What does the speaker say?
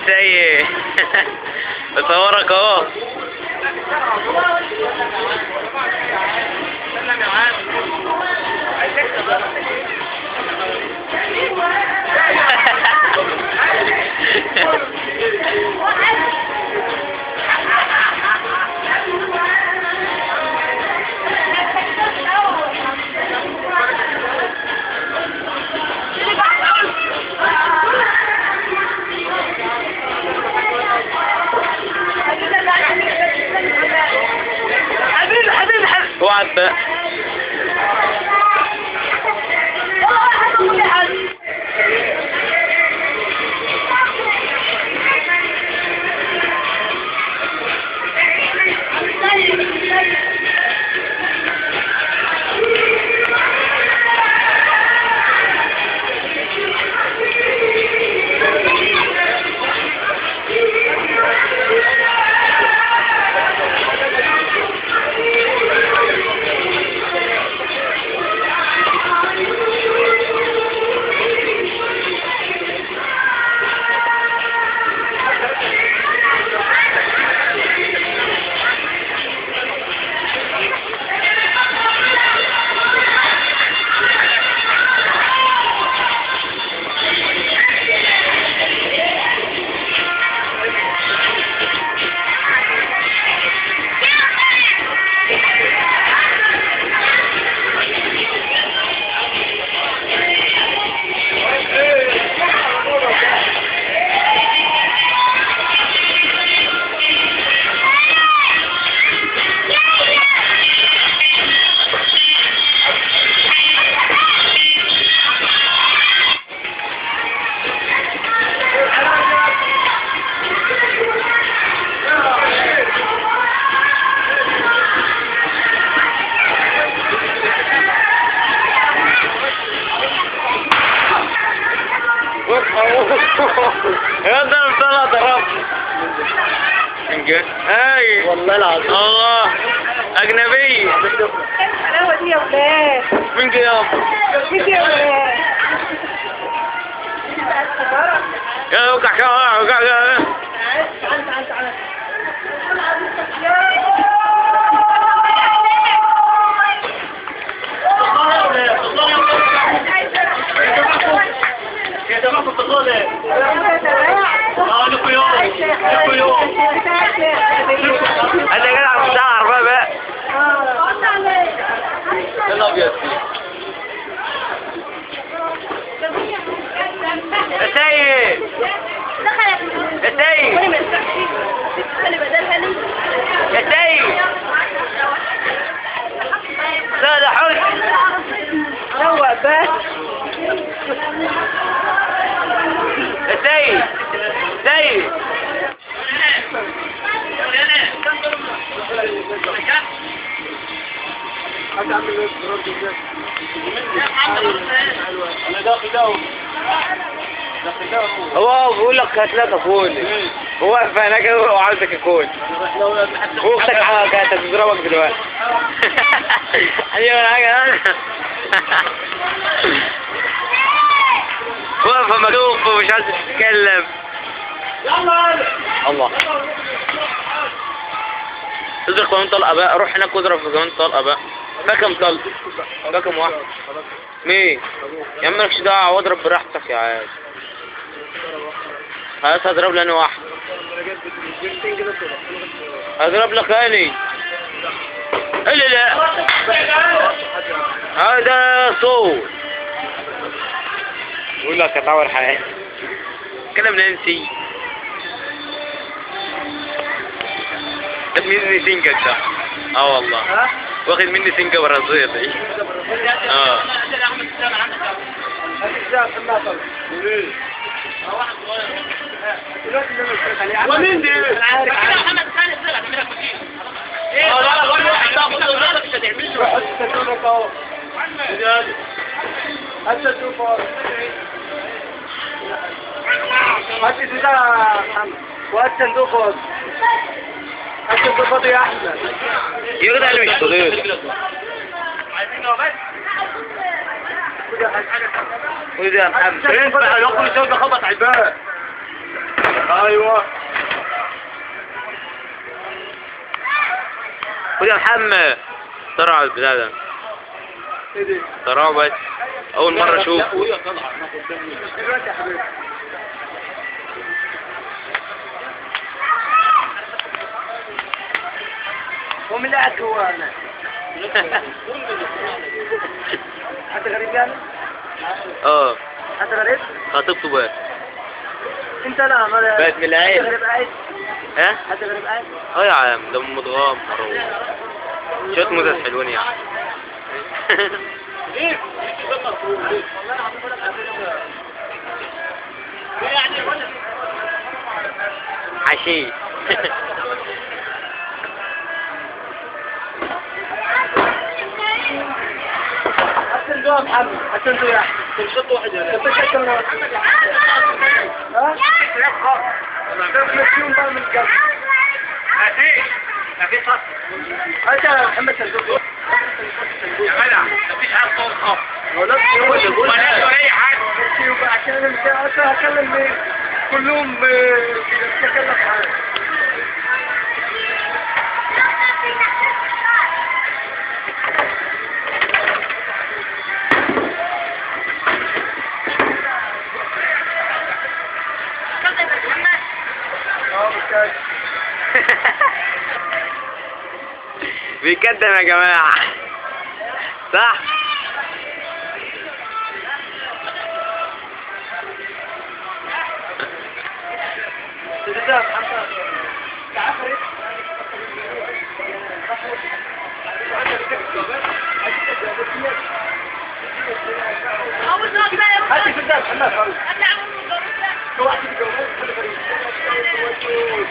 سيء بصورك اهو حبيبي حبيبي حبيبي اوعى بقى يا ده طلع ضرب اي والله العظيم الله اجنبي الحلاوة دي يا ولاد مين كده يابا دي يا ولاد يا وقع كده وقع كده تعال تعال تعال انا يا جدع مش هعرف بقى بقى يلا ابيض يا سيد يا سيد يا سيد لا ده حسن روق بس يا سيد سيد هو بيقول لك هتلاقي كفول هو واقف هناك وعاوزك كفول واختك ع- كانت هتضربك دلوقتي ايوه حاجه واقفه مكوف ومش عايزه تتكلم الله اضرب كمان طلقه بقى روح هناك واضرب في كمان طلقه بقى ده كام طلقه ده كام واحد مين يا عم مالكش دعوه واضرب براحتك يا عاد خلاص هضرب لي انا واحد هضرب لك اني لا لا هذا صوت يقول لك هتعور حياتي كلام نانسي خد مني سنجة ده اه والله واخد مني سنجة برازيل دي اه ومين دي؟ هات ده يا محمد وهات صندوق فاضي هات صندوق فاضي يا احمد يا جدع انا مش صغير خد يا محمد ينفع ياكل الزوجة خبط على الباب ايوه خد يا محمد طلع على البتاع ده ايه دي؟ طلعوا بس اول مرة اشوف دلوقتي يا حبيبي هو من اللي قاعد جوانا حد غريب يعني؟ اه حد غريب؟ خطيبته بقى انت لا ما بقت من العيلة. حد غريب قاعد؟ ها حد غريب قاعد؟ اه يا عم ده متغمر شوية موزة حلوين يعني حشيش حسن دوا محمد حسن دوا يا احمد شط واحد هنا انت شكل ها؟ شوف فيهم بقى من القلب انت يا محمد صندوق يا جدع مفيش حاجة صوت خالص ولا هو اللي بيقول ولا اي حاجة عشان انا مش عارف هكلم مين كلهم بيتكلم معايا اه مش بيقدم يا جماعة صح ده محمد هاتي في الدار محمد خالص شو واحد يتجوز كل فريق